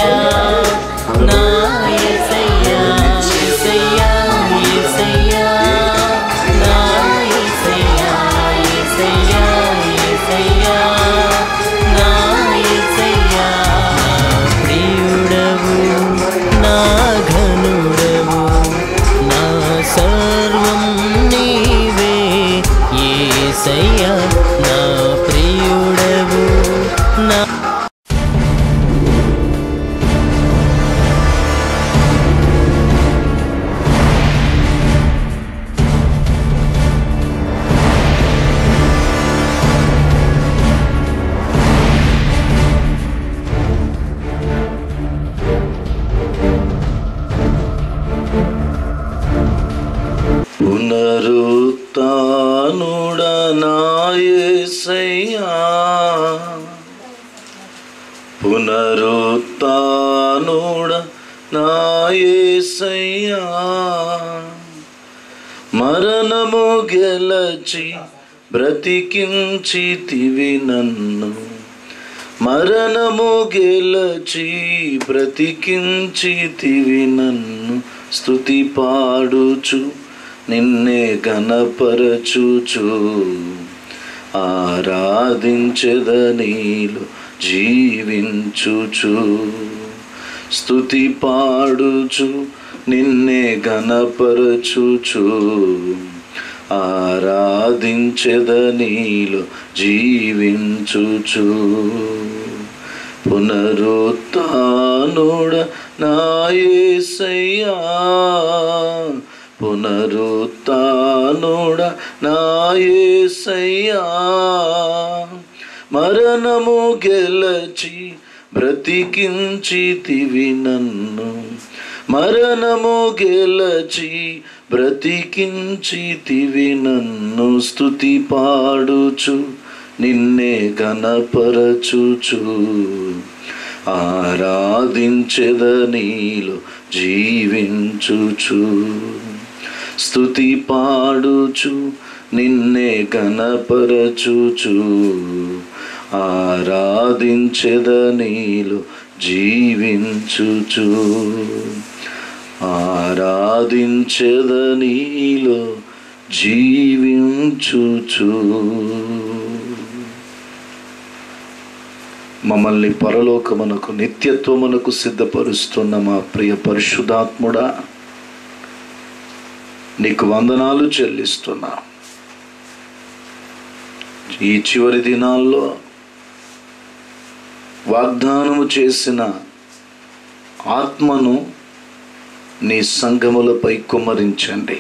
యేసయ్యా నా యేసయ్యా యేసయ్యా యేసయ్యా నా యేసయ్యా యేసయ్యా యేసయ్యా నా యేసయ్యా ప్రియుడవు నా ఘనుడవు నా సర్వం నీవే యేసయ్యా నా ప్రియుడవు నా పునరుత్నుడనాయసయ్యా పునరుత్నుడ నాయసయ్యా మరణము గెలచి బ్రతికించితివి నన్ను మరణము గెలచి బ్రతికించితివి నన్ను స్తుతి పాడుచు నిన్నే గణపరచుచు ఆరాధించద నీలో జీవించుచు స్తుతి పాడుచు నిన్నే గణపరచుచు ఆరాధించద నీలో జీవించుచు పునరుత్నుడ నాయసయ్యా పునరుత్నుడ నాయసయ్యా మరణము గెలచి బ్రతికించితివి నన్ను మరణము గెలచి బ్రతికించితివి నన్ను స్తుతి పాడుచు నిన్నే గణపరచుచు ఆరాధించెద నీలో జీవించుచు స్తుతి పాడుచు నిన్నే గణపరచుచు ఆరాధించెద నీలో జీవించుచు ఆరాధించెద నీలో జీవించుచు మమ్మల్ని పరలోకమునకు నిత్యత్వమునకు సిద్ధపరుస్తున్న మా ప్రియ పరిశుధాత్ముడా నీకు వందనాలు చెల్లిస్తున్నా ఈ చివరి దినాల్లో వాగ్దానము చేసిన ఆత్మను నీ సంఘములపై కుమ్మరించండి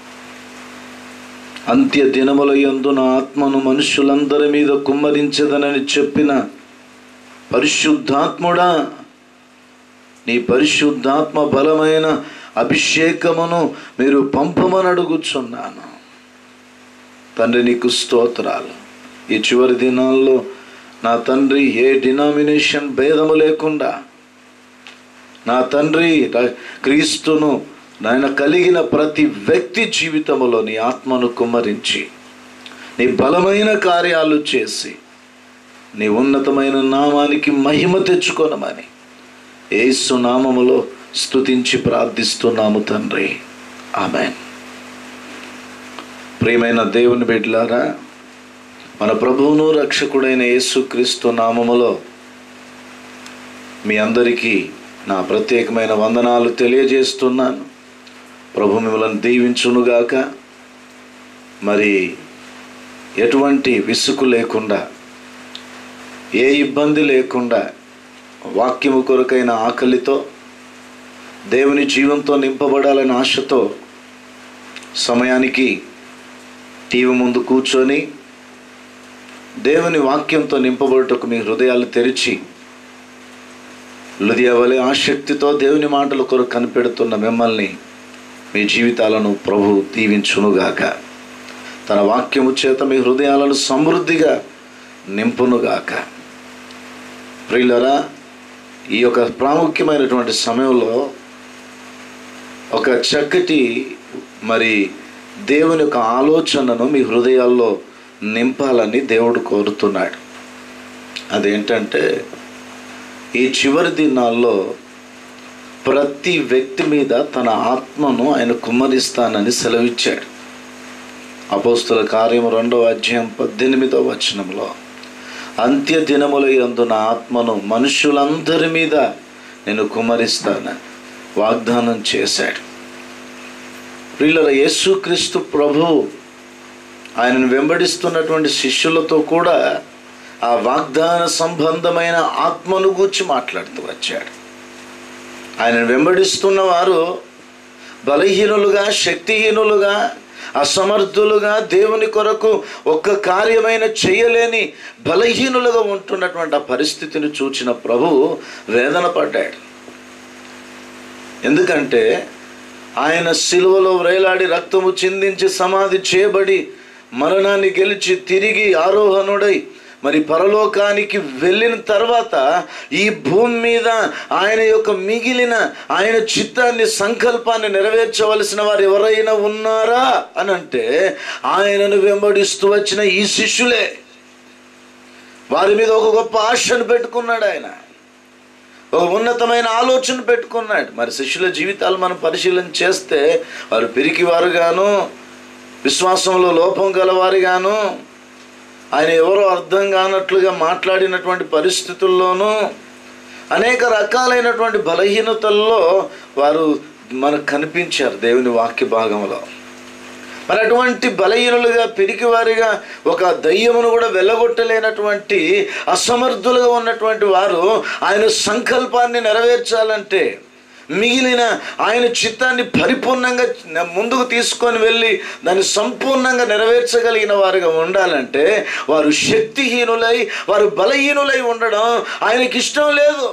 అంత్య దినముల యందు నా ఆత్మను మనుషులందరి మీద కుమ్మరించదనని చెప్పిన పరిశుద్ధాత్ముడా నీ పరిశుద్ధాత్మ బలమైన అభిషేకమును మీరు పంపమని అడుగుచున్నాను తండ్రి నీకు స్తోత్రాలు ఈ చివరి దినాల్లో నా తండ్రి ఏ డినామినేషన్ భేదము లేకుండా నా తండ్రి ర- క్రీస్తును నాయన కలిగిన ప్రతి వ్యక్తి జీవితంలో నీ ఆత్మను కుమ్మరించి నీ బలమైన కార్యాలు చేసి నీ ఉన్నతమైన నామానికి మహిమ తెచ్చుకొనమని యేసు నామములో స్తుతించి ప్రార్థిస్తున్నాము తండ్రి ఆమె ప్రియమైన దేవుని బిడ్డలారా మన ప్రభువును రక్షకుడైన యేసుక్రీస్తు నామములో మీ అందరికీ నా ప్రత్యేకమైన వందనాలు తెలియజేస్తున్నాను ప్రభు మిమ్మల్ని దీవించునుగాక మరి ఎటువంటి విసుగు లేకుండా ఏ ఇబ్బంది లేకుండా వాక్యము కొరకైన ఆకలితో దేవుని జీవంతో నింపబడాలని ఆశతో సమయానికి టీవీ ముందు కూర్చొని దేవుని వాక్యంతో నింపబడుటకు మీ హృదయాలు తెరిచి హృదయ వలె ఆసక్తితో దేవుని మాటల కొరకు కనిపెడుతున్న మిమ్మల్ని మీ జీవితాలను ప్రభు దీవించునుగాక తన వాక్యము చేత మీ హృదయాలను సమృద్ధిగా నింపునుగాక ప్రియులరా ఈ యొక్క ప్రాముఖ్యమైనటువంటి సమయంలో ఒక చక్కటి మరి దేవుని యొక్క ఆలోచనను మీ హృదయాల్లో నింపాలని దేవుడు కోరుతున్నాడు అదేంటంటే ఈ చివరి దినాల్లో ప్రతి వ్యక్తి మీద తన ఆత్మను ఆయన కుమ్మరిస్తానని సెలవిచ్చాడు అపోస్తుల కార్యం రెండవ అధ్యాయం పద్దెనిమిదవ వచనంలో అంత్య దినముల యందు నా ఆత్మను మనుషులందరి మీద నేను కుమ్మరిస్తానని వాగ్దానం చేశాడు ప్రియుల యేసుక్రీస్తు ప్రభు ఆయనను వెంబడిస్తున్నటువంటి శిష్యులతో కూడా ఆ వాగ్దాన సంబంధమైన ఆత్మను గూర్చి మాట్లాడుతూ వచ్చాడు ఆయనను వెంబడిస్తున్న వారు బలహీనులుగా శక్తిహీనులుగా అసమర్థులుగా దేవుని కొరకు ఒక్క కార్యమైన చేయలేని బలహీనులుగా ఉంటున్నటువంటి ఆ పరిస్థితిని చూచిన ప్రభు వేదన పడ్డాడు ఎందుకంటే ఆయన సిలువలో వ్రేలాడి రక్తము చిందించి సమాధి చేయబడి మరణాన్ని గెలిచి తిరిగి ఆరోహణుడై మరి పరలోకానికి వెళ్ళిన తర్వాత ఈ భూమి మీద ఆయన యొక్క మిగిలిన ఆయన చిత్తాన్ని సంకల్పాన్ని నెరవేర్చవలసిన వారు ఎవరైనా ఉన్నారా అని అంటే ఆయనను వెంబడిస్తూ వచ్చిన ఈ శిష్యులే వారి మీద ఒక గొప్ప ఆశను పెట్టుకున్నాడు ఆయన ఒక ఉన్నతమైన ఆలోచన పెట్టుకున్నాడు మరి శిష్యుల జీవితాలు మనం పరిశీలన చేస్తే వారు పిరికివారుగాను విశ్వాసంలో లోపం గలవారుగాను ఆయన ఎవరో అర్థం కానట్లుగా మాట్లాడినటువంటి పరిస్థితుల్లోనూ అనేక రకాలైనటువంటి బలహీనతల్లో వారు మనకు కనిపించారు దేవుని వాక్య భాగంలో మరి అటువంటి బలహీనులుగా పిరికివారిగా ఒక దయ్యమును కూడా వెళ్ళగొట్టలేనటువంటి అసమర్థులుగా ఉన్నటువంటి వారు ఆయన సంకల్పాన్ని నెరవేర్చాలంటే మిగిలిన ఆయన చిత్తాన్ని పరిపూర్ణంగా ముందుకు తీసుకొని వెళ్ళి దాన్ని సంపూర్ణంగా నెరవేర్చగలిగిన వారుగా ఉండాలంటే వారు శక్తిహీనులై వారు బలహీనులై ఉండడం ఆయనకి ఇష్టం లేదు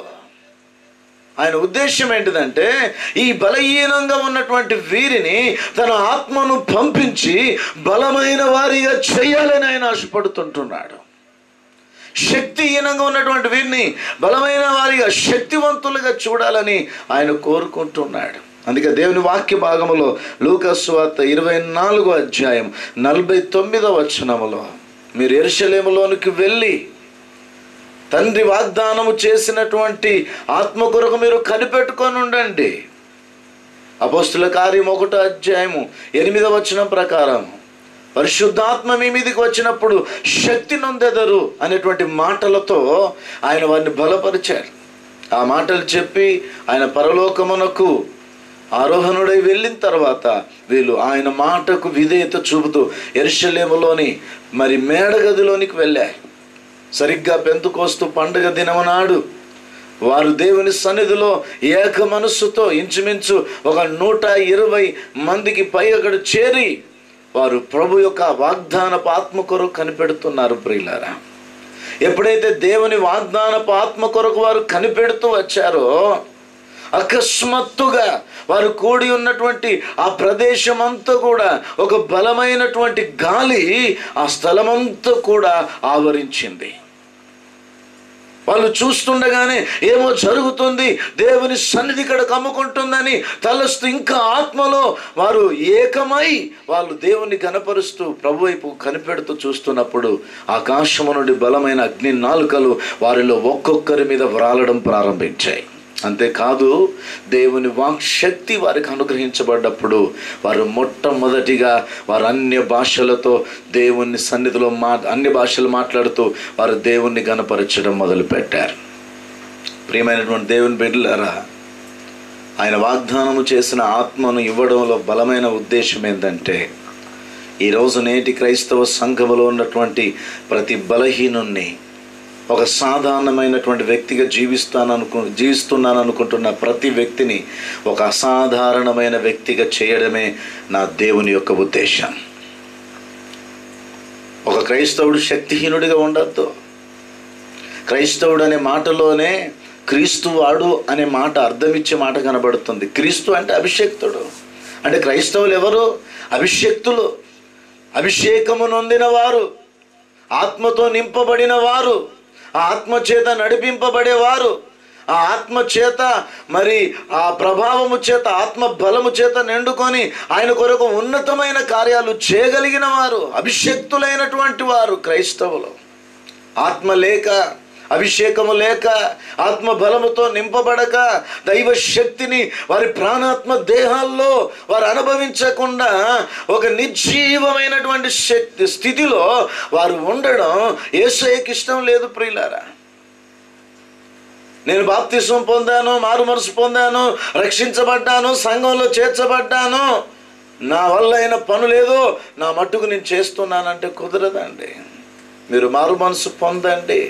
ఆయన ఉద్దేశం ఏంటిదంటే ఈ బలహీనంగా ఉన్నటువంటి వీరిని తన ఆత్మను పంపించి బలమైన వారిగా చేయాలని ఆయన ఆశపడుతుంటున్నాడు శక్తిహీనంగా ఉన్నటువంటి వీరిని బలమైన వారిగా శక్తివంతులుగా చూడాలని ఆయన కోరుకుంటున్నాడు అందుకే దేవుని వాక్య భాగములో లూకస్ వార్త ఇరవై నాలుగో అధ్యాయం నలభై తొమ్మిదో వచనములో మీరు ఎరుషలేములోనికి వెళ్ళి తండ్రి వాగ్దానము చేసినటువంటి ఆత్మ కొరకు మీరు కనిపెట్టుకొని ఉండండి అపోస్తుల కార్యం ఒకటో అధ్యాయము ఎనిమిదవ వచనం ప్రకారం పరిశుద్ధాత్మ మీ మీదకి వచ్చినప్పుడు శక్తి నొందెదరు అనేటువంటి మాటలతో ఆయన వారిని బలపరిచారు ఆ మాటలు చెప్పి ఆయన పరలోకమునకు ఆరోహణుడై వెళ్ళిన తర్వాత వీళ్ళు ఆయన మాటకు విధేయత చూపుతూ ఎరుషలేములోని మరి మేడగదిలోనికి వెళ్ళారు సరిగ్గా పెంతుకోస్తూ పండుగ దినమనాడు వారు దేవుని సన్నిధిలో ఏక మనస్సుతో ఇంచుమించు ఒక నూట ఇరవై మందికి పై అక్కడ చేరి వారు ప్రభు యొక్క వాగ్దానపు ఆత్మ కొరకు కనిపెడుతున్నారు ప్రియులారా ఎప్పుడైతే దేవుని వాగ్దానపు ఆత్మ కొరకు వారు కనిపెడుతూ వచ్చారో అకస్మాత్తుగా వారు కూడి ఉన్నటువంటి ఆ ప్రదేశం అంతా కూడా ఒక బలమైనటువంటి గాలి ఆ స్థలమంతా కూడా ఆవరించింది వాళ్ళు చూస్తుండగానే ఏమో జరుగుతుంది దేవుని సన్నిధి ఇక్కడ కమ్ముకుంటుందని తలస్తూ ఇంకా ఆత్మలో వారు ఏకమై వాళ్ళు దేవుని కనపరుస్తూ ప్రభు వైపు కనిపెడుతూ చూస్తున్నప్పుడు ఆకాశము నుండి బలమైన అగ్ని నాలుకలు వారిలో ఒక్కొక్కరి మీద వ్రాలడం ప్రారంభించాయి అంతేకాదు దేవుని వాక్శక్తి వారికి అనుగ్రహించబడ్డప్పుడు వారు మొట్టమొదటిగా వారు అన్య భాషలతో దేవుని సన్నిధిలో మా అన్ని భాషలు మాట్లాడుతూ వారు దేవుణ్ణి గనపరచడం మొదలుపెట్టారు ప్రియమైనటువంటి దేవుని బిడ్డలారా ఆయన వాగ్దానము చేసిన ఆత్మను ఇవ్వడంలో బలమైన ఉద్దేశం ఏంటంటే ఈరోజు నేటి క్రైస్తవ సంఘములో ఉన్నటువంటి ప్రతి బలహీనుణ్ణి ఒక సాధారణమైనటువంటి వ్యక్తిగా జీవిస్తాను అనుకు జీవిస్తున్నాను అనుకుంటున్న ప్రతి వ్యక్తిని ఒక అసాధారణమైన వ్యక్తిగా చేయడమే నా దేవుని యొక్క ఉద్దేశం ఒక క్రైస్తవుడు శక్తిహీనుడిగా ఉండద్దు క్రైస్తవుడు అనే మాటలోనే క్రీస్తు వాడు అనే మాట అర్థమిచ్చే మాట కనబడుతుంది క్రీస్తు అంటే అభిషక్తుడు అంటే క్రైస్తవులు ఎవరు అభిషక్తులు అభిషేకము నొందిన వారు ఆత్మతో నింపబడిన వారు ఆ ఆత్మ చేత నడిపింపబడేవారు ఆ ఆత్మ చేత మరి ఆ ప్రభావము చేత ఆత్మ బలము చేత నిండుకొని ఆయన కొరకు ఉన్నతమైన కార్యాలు చేయగలిగిన వారు అభిషక్తులైనటువంటి వారు క్రైస్తవులు ఆత్మ లేక అభిషేకము లేక ఆత్మ బలముతో నింపబడక దైవ శక్తిని వారి ప్రాణాత్మ దేహాల్లో వారు అనుభవించకుండా ఒక నిర్జీవమైనటువంటి శక్తి స్థితిలో వారు ఉండడం ఏసయ్యకి ఇష్టం లేదు ప్రియులారా నేను బాప్తిసం పొందాను మారు మనసు పొందాను రక్షించబడ్డాను సంఘంలో చేర్చబడ్డాను నా వల్ల అయిన పను లేదో నా మట్టుకు నేను చేస్తున్నానంటే కుదరదండి మీరు మారు మనసు పొందండి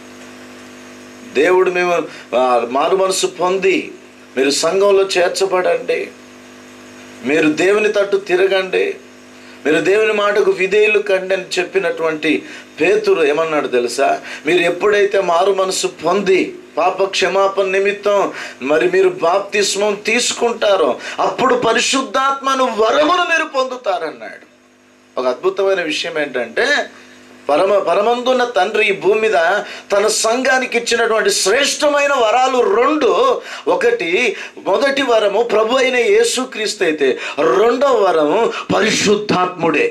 దేవుడు మేము ఆ, మారు మనసు పొంది మీరు సంఘంలో చేర్చబడండి మీరు దేవుని తట్టు తిరగండి మీరు దేవుని మాటకు విధేయులు కండి అని చెప్పినటువంటి పేతురు ఏమన్నాడు తెలుసా మీరు ఎప్పుడైతే మారు మనసు పొంది పాప క్షమాపణ నిమిత్తం మరి మీరు బాప్తిస్మం తీసుకుంటారో అప్పుడు పరిశుద్ధాత్మను వరమును మీరు పొందుతారన్నాడు ఒక అద్భుతమైన విషయం ఏంటంటే పరమ పరమందున్న తండ్రి ఈ భూమి మీద తన సంఘానికి ఇచ్చినటువంటి శ్రేష్టమైన వరాలు రెండు ఒకటి మొదటి వరము ప్రభు అయిన యేసుక్రీస్తు అయితే రెండవ వరము పరిశుద్ధాత్ముడే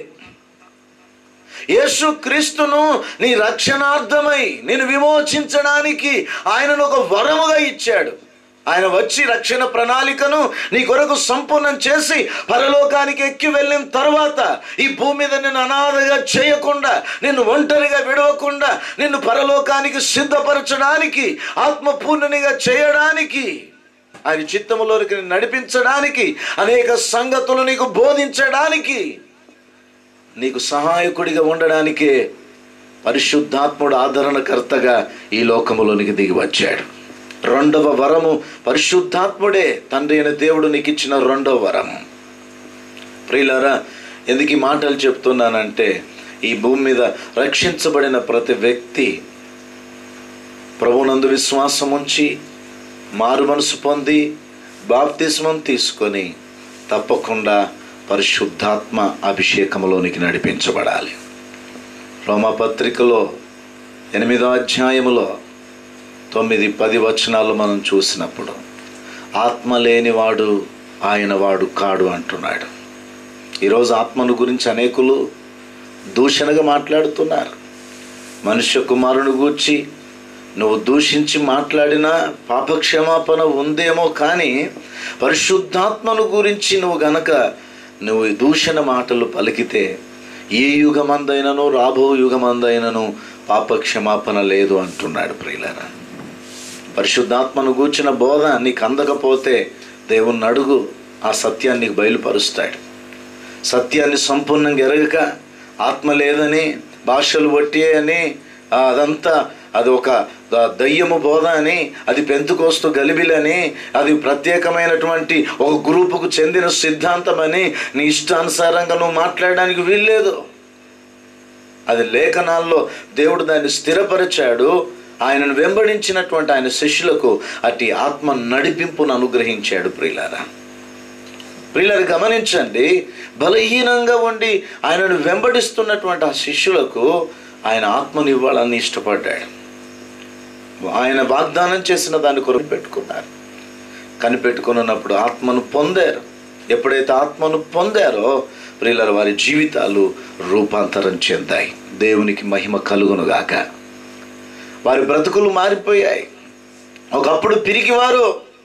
యేసుక్రీస్తును నీ రక్షణార్థమై నేను విమోచించడానికి ఆయనను ఒక వరముగా ఇచ్చాడు ఆయన వచ్చి రక్షణ ప్రణాళికను నీ కొరకు సంపూర్ణం చేసి పరలోకానికి ఎక్కి వెళ్ళిన తర్వాత ఈ భూమి మీద నిన్ను అనాథగా చేయకుండా నిన్ను ఒంటరిగా విడవకుండా నిన్ను పరలోకానికి సిద్ధపరచడానికి ఆత్మపూర్ణనిగా చేయడానికి ఆయన చిత్తములోనికి నిన్ను నడిపించడానికి అనేక సంగతులు నీకు బోధించడానికి నీకు సహాయకుడిగా ఉండడానికే పరిశుద్ధాత్ముడు ఆదరణకర్తగా ఈ లోకములోనికి దిగి వచ్చాడు రెండవ వరము పరిశుద్ధాత్ముడే తండ్రి అయిన దేవుడు నీకు ఇచ్చిన రెండవ వరం ప్రియులారా ఎందుకు ఈ మాటలు చెప్తున్నానంటే ఈ భూమి మీద రక్షించబడిన ప్రతి వ్యక్తి ప్రభునందు విశ్వాసం ఉంచి మారు మనసు పొంది బాప్తిస్మం తీసుకొని తప్పకుండా పరిశుద్ధాత్మ అభిషేకంలోనికి నడిపించబడాలి రోమపత్రికలో ఎనిమిదో అధ్యాయములో తొమ్మిది పది వచనాలు మనం చూసినప్పుడు ఆత్మ లేనివాడు ఆయన వాడు కాడు అంటున్నాడు ఈరోజు ఆత్మను గురించి అనేకులు దూషణగా మాట్లాడుతున్నారు మనుష్య కుమారుని గూర్చి నువ్వు దూషించి మాట్లాడినా పాపక్షమాపణ ఉందేమో కానీ పరిశుద్ధాత్మను గురించి నువ్వు గనక నువ్వు ఈ దూషణ మాటలు పలికితే ఏ యుగమందైనను రాబో యుగమందైనను పాపక్షమాపణ లేదు అంటున్నాడు ప్రియులరా పరిశుద్ధాత్మను గూర్చిన బోధ నీకు అందకపోతే దేవుణ్ణి అడుగు ఆ సత్యాన్ని నీకు బయలుపరుస్తాడు సత్యాన్ని సంపూర్ణంగా ఎరగక ఆత్మ లేదని భాషలు వట్టి అని ఆ, అదంతా అది ఒక ద- దయ్యము బోధ అని అది పెంతుకోస్తూ గలిబిలని అది ప్రత్యేకమైనటువంటి ఒక గ్రూపుకు చెందిన సిద్ధాంతం అని నీ ఇష్టానుసారంగా నువ్వు మాట్లాడడానికి వీల్లేదు అది లేఖనాల్లో దేవుడు దాన్ని స్థిరపరిచాడు ఆయనను వెంబడించినటువంటి ఆయన శిష్యులకు అట్టి ఆత్మ నడిపింపును అనుగ్రహించాడు ప్రియులారా ప్రియులారు గమనించండి బలహీనంగా ఉండి ఆయనను వెంబడిస్తున్నటువంటి ఆ శిష్యులకు ఆయన ఆత్మను ఇవ్వాలని ఇష్టపడ్డాడు ఆయన వాగ్దానం చేసిన దాన్ని కొరకు పెట్టుకున్నారు కనిపెట్టుకున్నప్పుడు ఆత్మను పొందారు ఎప్పుడైతే ఆత్మను పొందారో ప్రియులర వారి జీవితాలు రూపాంతరం చెందాయి దేవునికి మహిమ కలుగునుగాక వారి బ్రతుకులు మారిపోయాయి ఒకప్పుడు పిరికివారు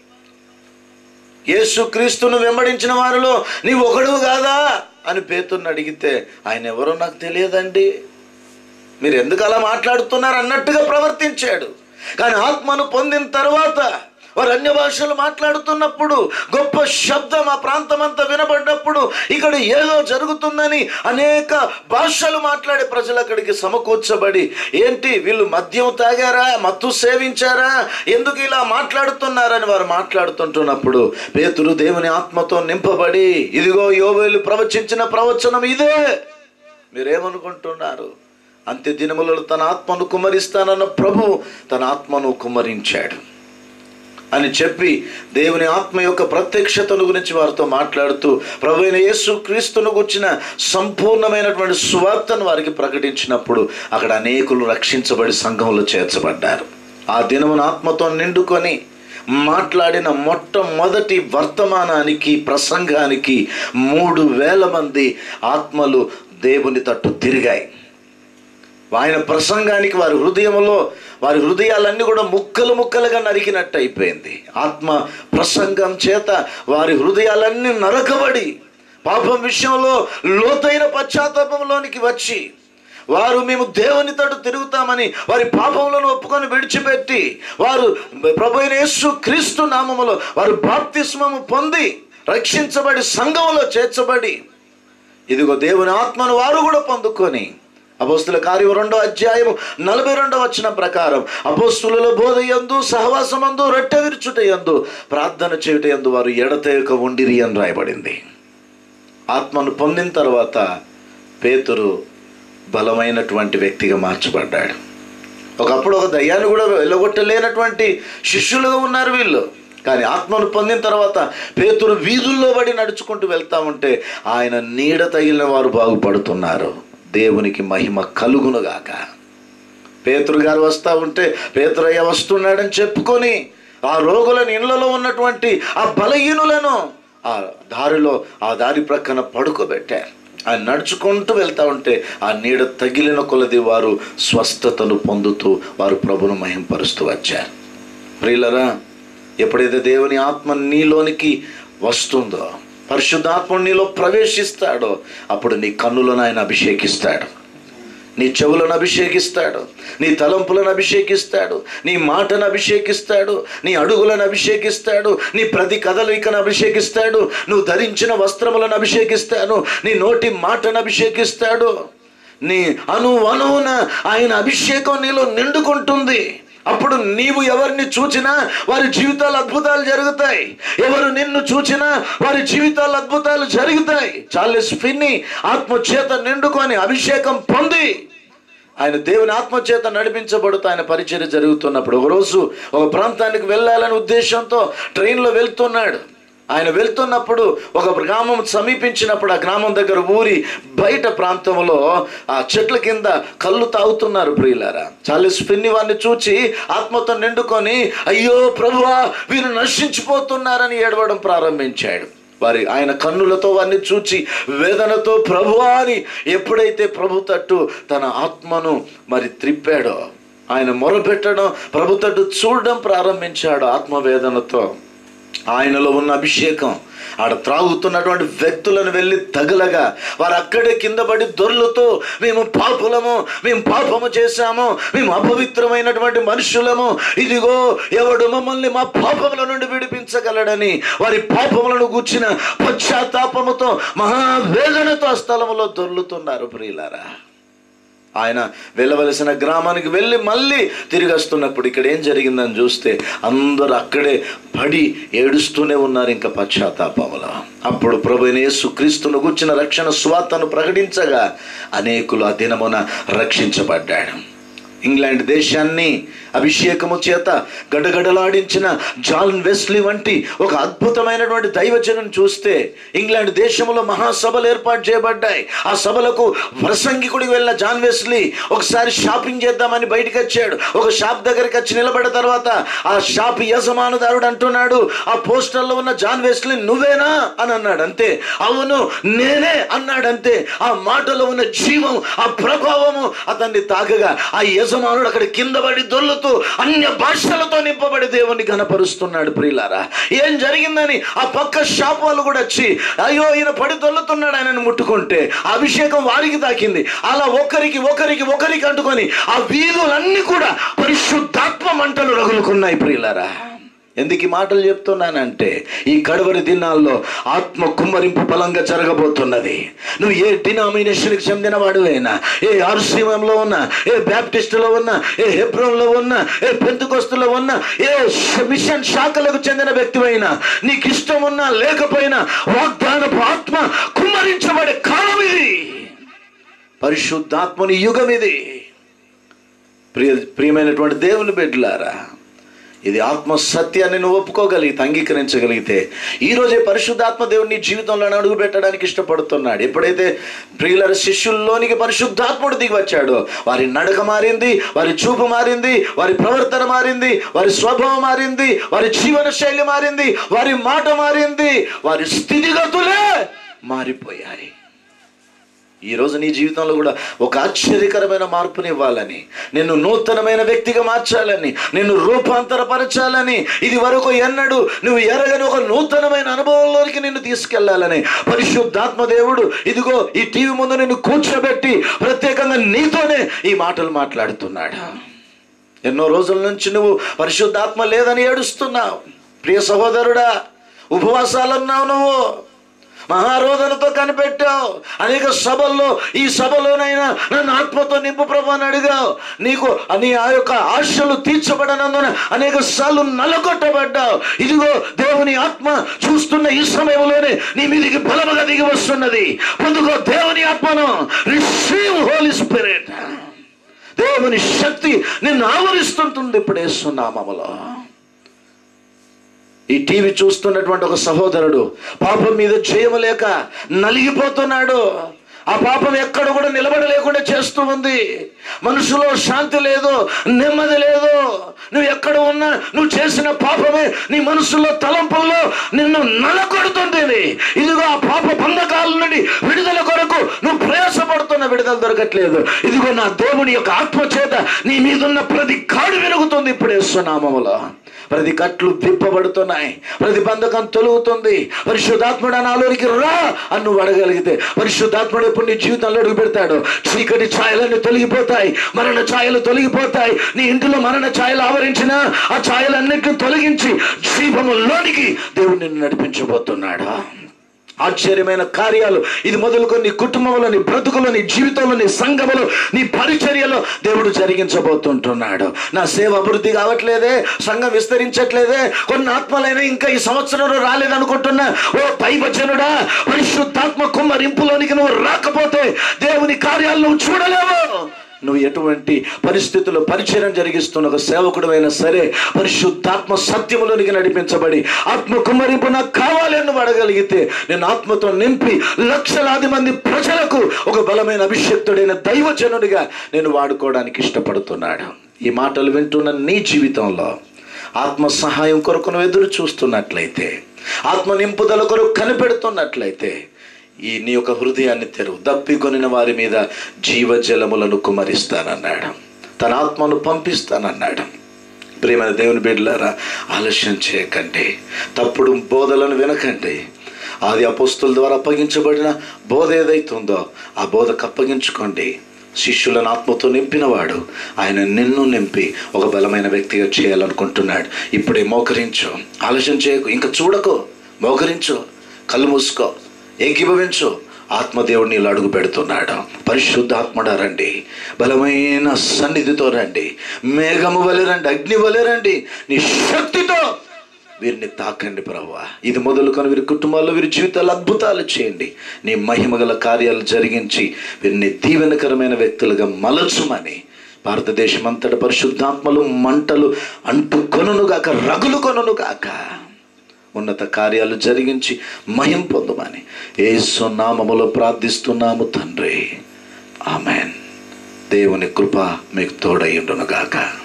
యేసు క్రీస్తును వెంబడించిన వారిలో నీవు ఒకడు కాదా అని పేతుర్ని అడిగితే ఆయన ఎవరో నాకు తెలియదండి మీరు ఎందుకు అలా మాట్లాడుతున్నారు అన్నట్టుగా ప్రవర్తించాడు కానీ ఆత్మను పొందిన తర్వాత వారు అన్య భాషలు మాట్లాడుతున్నప్పుడు గొప్ప శబ్దం ఆ ప్రాంతం అంతా వినబడ్డప్పుడు ఇక్కడ ఏదో జరుగుతుందని అనేక భాషలు మాట్లాడే ప్రజలు అక్కడికి సమకూర్చబడి ఏంటి వీళ్ళు మద్యం తాగారా మత్తు సేవించారా ఎందుకు ఇలా మాట్లాడుతున్నారని వారు మాట్లాడుతుంటున్నప్పుడు పేతురు దేవుని ఆత్మతో నింపబడి ఇదిగో యోవేలు ప్రవచించిన ప్రవచనం ఇదే మీరేమనుకుంటున్నారు అంత్య దినములలో తన ఆత్మను కుమ్మరిస్తానన్న ప్రభు తన ఆత్మను కుమ్మరించాడు అని చెప్పి దేవుని ఆత్మ యొక్క ప్రత్యక్షతను గురించి వారితో మాట్లాడుతూ ప్రభు అయిన యేసు క్రీస్తును గుర్చిన సంపూర్ణమైనటువంటి సువార్తను వారికి ప్రకటించినప్పుడు అక్కడ అనేకులు రక్షించబడి సంఘంలో చేర్చబడ్డారు ఆ దినమున ఆత్మతో నిండుకొని మాట్లాడిన మొట్టమొదటి వర్తమానానికి ప్రసంగానికి మూడు వేల మంది ఆత్మలు దేవుని తట్టు తిరిగాయి ఆయన ప్రసంగానికి వారి హృదయంలో వారి హృదయాలన్నీ కూడా ముక్కలు ముక్కలుగా నరికినట్టు అయిపోయింది ఆత్మ ప్రసంగం చేత వారి హృదయాలన్నీ నరకబడి పాపం విషయంలో లోతైన పశ్చాత్తాపంలోనికి వచ్చి వారు మేము దేవుని తోడు తిరుగుతామని వారి పాపములను ఒప్పుకొని విడిచిపెట్టి వారు ప్రభు అయిన యేసు క్రీస్తు నామములో వారు బాప్తిస్మము పొంది రక్షించబడి సంఘములో చేర్చబడి ఇదిగో దేవుని ఆత్మను వారు కూడా పొందుకొని అపోస్తుల కార్యం రెండో అధ్యాయం నలభై రెండో వచ్చిన ప్రకారం అపోస్తుల బోధ యందు సహవాసమందు రొట్టె విరుచుట యందు ప్రార్థన చేయుట యందు వారు ఎడతెగక ఉండిరి అని రాయబడింది ఆత్మను పొందిన తర్వాత పేతురు బలమైనటువంటి వ్యక్తిగా మార్చబడ్డాడు ఒకప్పుడు ఒక దయ్యాన్ని కూడా వెళ్ళగొట్టలేనటువంటి శిష్యులుగా ఉన్నారు వీళ్ళు కానీ ఆత్మను పొందిన తర్వాత పేతురు వీధుల్లో పడి నడుచుకుంటూ వెళ్తా ఉంటే ఆయన నీడ తగిలిన వారు బాగుపడుతున్నారు దేవునికి మహిమ కలుగునుగాక పేతురు గారు వస్తూ ఉంటే పేతురయ్య వస్తున్నాడని చెప్పుకొని ఆ రోగులను ఇళ్లలో ఉన్నటువంటి ఆ బలహీనులను ఆ దారిలో ఆ దారి ప్రక్కన పడుకోబెట్టారు ఆయన నడుచుకుంటూ వెళ్తా ఉంటే ఆ నీడ తగిలిన కొలది వారు స్వస్థతను పొందుతూ వారు ప్రభును మహింపరుస్తూ వచ్చారు ప్రియులరా ఎప్పుడైతే దేవుని ఆత్మ నీలోనికి వస్తుందో పరిశుద్ధాత్మ నీలో ప్రవేశిస్తాడో అప్పుడు నీ కన్నులను ఆయన అభిషేకిస్తాడు నీ చెవులను అభిషేకిస్తాడు నీ తలంపులను అభిషేకిస్తాడు నీ మాటను అభిషేకిస్తాడు నీ అడుగులను అభిషేకిస్తాడు నీ ప్రతి కదలికను అభిషేకిస్తాడు నువ్వు ధరించిన వస్త్రములను అభిషేకిస్తాడు నీ నోటి మాటను అభిషేకిస్తాడు నీ అను అనువున ఆయన అభిషేకం నీలో నిండుకుంటుంది అప్పుడు నీవు ఎవరిని చూచినా వారి జీవితాలు అద్భుతాలు జరుగుతాయి ఎవరు నిన్ను చూచినా వారి జీవితాలు అద్భుతాలు జరుగుతాయి చార్లెస్ ఫిన్ని ఆత్మ చేత నిండుకొని అభిషేకం పొంది ఆయన దేవుని ఆత్మచేత నడిపించబడుతూ ఆయన పరిచర్య జరుగుతున్నప్పుడు ఒకరోజు ఒక ప్రాంతానికి వెళ్ళాలనే ఉద్దేశంతో ట్రైన్లో వెళ్తున్నాడు ఆయన వెళ్తున్నప్పుడు ఒక గ్రామం సమీపించినప్పుడు ఆ గ్రామం దగ్గర ఊరి బయట ప్రాంతంలో ఆ చెట్ల కింద కళ్ళు తాగుతున్నారు ప్రియులారా చాలీస్ పిన్ని వారిని చూచి ఆత్మతో నిండుకొని అయ్యో ప్రభువా వీరు నశించిపోతున్నారని ఏడవడం ప్రారంభించాడు వారి ఆయన కన్నులతో వారిని చూచి వేదనతో ప్రభువా అని ఎప్పుడైతే ప్రభు తట్టు తన ఆత్మను మరి త్రిప్పాడో ఆయన మొరపెట్టడం ప్రభు తట్టు చూడడం ప్రారంభించాడు ఆత్మవేదనతో ఆయనలో ఉన్న అభిషేకం ఆడ త్రాగుతున్నటువంటి వ్యక్తులను వెళ్ళి తగలగా వారు అక్కడే కింద పడి దొర్లుతో మేము పాపులము మేము పాపము చేశాము మేము అపవిత్రమైనటువంటి మనుషులము ఇదిగో ఎవడు మమ్మల్ని మా పాపముల నుండి విడిపించగలడని వారి పాపములను కూర్చిన పశ్చాత్తాపముతో మహావేదనతో ఆ స్థలములో దొర్లుతున్నారు ప్రియులారా ఆయన వెళ్ళవలసిన గ్రామానికి వెళ్ళి మళ్ళీ తిరిగి వస్తున్నప్పుడు ఇక్కడ ఏం జరిగిందని చూస్తే అందరూ అక్కడే పడి ఏడుస్తూనే ఉన్నారు ఇంకా పశ్చాత్తాపములో అప్పుడు ప్రభుని యేసు క్రీస్తును గుర్చిన రక్షణ స్వార్థను ప్రకటించగా అనేకులు ఆ దినమున రక్షించబడ్డాడు ఇంగ్లాండ్ దేశాన్ని అభిషేకము చేత గడగడలాడించిన జాన్ వెస్లీ వంటి ఒక అద్భుతమైనటువంటి దైవజనం చూస్తే ఇంగ్లాండ్ దేశంలో మహాసభలు ఏర్పాటు చేయబడ్డాయి ఆ సభలకు ప్రసంగికుడికి వెళ్ళిన జాన్ వెస్లీ ఒకసారి షాపింగ్ చేద్దామని బయటికి వచ్చాడు ఒక షాప్ దగ్గరికి వచ్చి నిలబడిన తర్వాత ఆ షాప్ యజమానుదారుడు అంటున్నాడు ఆ పోస్టర్లో ఉన్న జాన్ వెస్లీ నువ్వేనా అని అన్నాడు అంతే అవును నేనే అన్నాడు అంతే ఆ మాటలో ఉన్న జీవం ఆ ప్రభావము అతన్ని తాకగా ఆ యజమానుడు అక్కడ కింద పడి దొర్లుతూ అన్య భాషలతో నింపబడి దేవుని గనపరుస్తున్నాడు ప్రియులారా ఏం జరిగిందని ఆ పక్క షాప్ వాళ్ళు కూడా వచ్చి అయ్యో ఈయన పడి దొల్లుతున్నాడు ఆయనను ముట్టుకుంటే ఆ అభిషేకం వారికి తాకింది అలా ఒకరికి ఒకరికి ఒకరికి అంటుకొని ఆ వీధులన్నీ కూడా పరిశుద్ధాత్మ మంటలు రగులుకున్నాయి ప్రియులారా ఎందుకు ఈ మాటలు చెప్తున్నానంటే ఈ కడవరి దినాల్లో ఆత్మ కుమ్మరింపు బలంగా జరగబోతున్నది నువ్వు ఏ డినామినేషన్కి చెందిన వాడువైనా ఏ ఆర్సీఎంలో ఉన్నా ఏ బ్యాప్టిస్టులో ఉన్నా ఏ హెబ్రోన్లో ఉన్నా ఏ పెంతుకొస్తులో ఉన్నా ఏ ష- మిషన్ శాఖలకు చెందిన వ్యక్తివైనా నీకు ఇష్టం ఉన్నా లేకపోయినా వాగ్దానపు ఆత్మ కుమ్మరించబడే కాలం ఇది పరిశుద్ధాత్మని యుగం ఇది ప్రియ ప్రియమైనటువంటి దేవుని బిడ్డలారా ఇది ఆత్మ సత్యాన్ని నువ్వు ఒప్పుకోగలిగితే అంగీకరించగలిగితే ఈ రోజే పరిశుద్ధాత్మ దేవుడు నీ జీవితంలో అడుగు పెట్టడానికి ఇష్టపడుతున్నాడు ఎప్పుడైతే ప్రియుల శిష్యుల్లోనికి పరిశుద్ధాత్ముడు దిగి వచ్చాడో వారి నడక మారింది వారి చూపు మారింది వారి ప్రవర్తన మారింది వారి స్వభావం మారింది వారి జీవన శైలి మారింది వారి మాట మారింది వారి స్థితిగతులే మారిపోయాయి ఈరోజు నీ జీవితంలో కూడా ఒక ఆశ్చర్యకరమైన మార్పుని ఇవ్వాలని నిన్ను నూతనమైన వ్యక్తిగా మార్చాలని నిన్ను రూపాంతరపరచాలని ఇది వరకు ఎన్నడు నువ్వు ఎరగని ఒక నూతనమైన అనుభవంలోనికి నిన్ను తీసుకెళ్లాలని పరిశుద్ధాత్మ దేవుడు ఇదిగో ఈ టీవీ ముందు నిన్ను కూర్చోబెట్టి ప్రత్యేకంగా నీతోనే ఈ మాటలు మాట్లాడుతున్నాడు ఎన్నో రోజుల నుంచి నువ్వు పరిశుద్ధాత్మ లేదని ఏడుస్తున్నావు ప్రియ సహోదరుడా ఉపవాసాలన్నావు నువ్వు మహారోధనతో కనిపెట్టావు అనేక సభల్లో ఈ సభలోనైనా నన్ను ఆత్మతో నింపు ప్రభు అని అడిగావు నీకు నీ ఆ యొక్క ఆశలు తీర్చబడనందున అనేక సార్లు నలగొట్టబడ్డావు ఇదిగో దేవుని ఆత్మ చూస్తున్న ఈ సమయంలోనే నీ మీదికి బలముగా దిగి వస్తున్నది పొందుకో దేవుని ఆత్మను రిసీవ్ హోలీ స్పిరిట్ దేవుని శక్తి నిన్ను ఆవరిస్తుంటుంది ఇప్పుడు వేస్తున్నామలో ఈ టీవీ చూస్తున్నటువంటి ఒక సహోదరుడు పాపం మీద జయము లేక నలిగిపోతున్నాడు ఆ పాపం ఎక్కడ కూడా నిలబడలేకుండా చేస్తూ ఉంది మనసులో శాంతి లేదు నెమ్మది లేదు నువ్వు ఎక్కడ ఉన్నా నువ్వు చేసిన పాపమే నీ మనసులో తలంపుల్లో నిన్ను నలకొడుతుంది ఇదిగో ఆ పాప బంధకాల నుండి విడుదల కొరకు నువ్వు ప్రయాసపడుతున్న విడుదల దొరకట్లేదు ఇదిగో నా దేవుని యొక్క ఆత్మ చేత నీ మీదున్న ప్రతి కాడు విరుగుతుంది ఇప్పుడు వేస్తున్నామములో ప్రతి కట్లు విప్పబడుతున్నాయి ప్రతి బంధకం తొలుగుతుంది పరిశుద్ధాత్ముడు నాలోనికి రా అని నువ్వు అడగలిగితే పరిశుద్ధాత్ముడు ఎప్పుడు నీ జీవితంలో అడుగు పెడతాడు చీకటి ఛాయలన్నీ తొలగిపోతాయి మరణ ఛాయలు తొలగిపోతాయి నీ ఇంటిలో మరణ ఛాయలు ఆవరించిన ఆ ఛాయలన్నింటిని తొలగించి జీవములోనికి దేవుడు నిన్ను నడిపించబోతున్నాడు ఆశ్చర్యమైన కార్యాలు ఇది మొదలుకొని నీ కుటుంబంలో నీ బ్రతుకులో నీ జీవితంలో నీ సంఘములో నీ పరిచర్యలో దేవుడు జరిగించబోతుంటున్నాడు నా సేవ అభివృద్ధి కావట్లేదే సంఘం విస్తరించట్లేదే కొన్ని ఆత్మలైనా ఇంకా ఈ సంవత్సరంలో రాలేదనుకుంటున్నా ఓ దైవజనుడా పరిశుద్ధాత్మ కుమ్మరింపులోనికి నువ్వు రాకపోతే దేవుని కార్యాలు నువ్వు చూడలేవు నువ్వు ఎటువంటి పరిస్థితుల్లో పరిచయం జరిగిస్తున్న ఒక సేవకుడు సరే పరిశుద్ధాత్మ సత్యములోనికి నడిపించబడి ఆత్మ కుమ్మరింపు నాకు కావాలి అని నువ్వు అడగలిగితే నేను ఆత్మతో నింపి లక్షలాది మంది ప్రజలకు ఒక బలమైన అభిషక్తుడైన దైవజనుడిగా నేను వాడుకోవడానికి ఇష్టపడుతున్నాడు ఈ మాటలు వింటున్న నీ జీవితంలో ఆత్మ సహాయం కొరకు నువ్వు ఎదురు చూస్తున్నట్లయితే ఆత్మ నింపుదల కొరకు కనిపెడుతున్నట్లయితే ఈ నీ యొక్క హృదయాన్ని తెరువు దప్పికొనిన వారి మీద జీవజలములను కుమరిస్తానన్నాడు తన ఆత్మను పంపిస్తానన్నాడు ప్రేమైన దేవుని బిడ్డలారా ఆలస్యం చేయకండి తప్పుడు బోధలను వినకండి ఆది అపోస్తుల ద్వారా అప్పగించబడిన బోధ ఏదైతుందో ఆ బోధకు అప్పగించుకోండి శిష్యులను ఆత్మతో నింపినవాడు ఆయన నిన్ను నింపి ఒక బలమైన వ్యక్తిగా చేయాలనుకుంటున్నాడు ఇప్పుడే మోకరించు ఆలస్యం చేయకు ఇంకా చూడకు మోకరించు కళ్ళు మూసుకో ఏకీభవించు ఆత్మదేవుడు నీళ్ళు అడుగు పెడుతున్నాడు పరిశుద్ధాత్మడ రండి బలమైన సన్నిధితో రండి మేఘము వలె రండి అగ్ని వలె రండి నీ శక్తితో వీరిని తాకండి ప్రభా ఇది మొదలుకొని వీరి కుటుంబాల్లో వీరి జీవితాలు అద్భుతాలు చేయండి నీ మహిమగల కార్యాలు జరిగించి వీరిని దీవెనకరమైన వ్యక్తులుగా మలచుమని భారతదేశం అంతట పరిశుద్ధాత్మలు మంటలు అంటు కొనుగాక రగులు కొనుగాక ఉన్నత కార్యాలు జరిగించి మహిం పొందమని ఏసు నామములో ప్రార్థిస్తున్నాము తండ్రి ఆమెన్ దేవుని కృప మీకు తోడయ్యుండునుగాక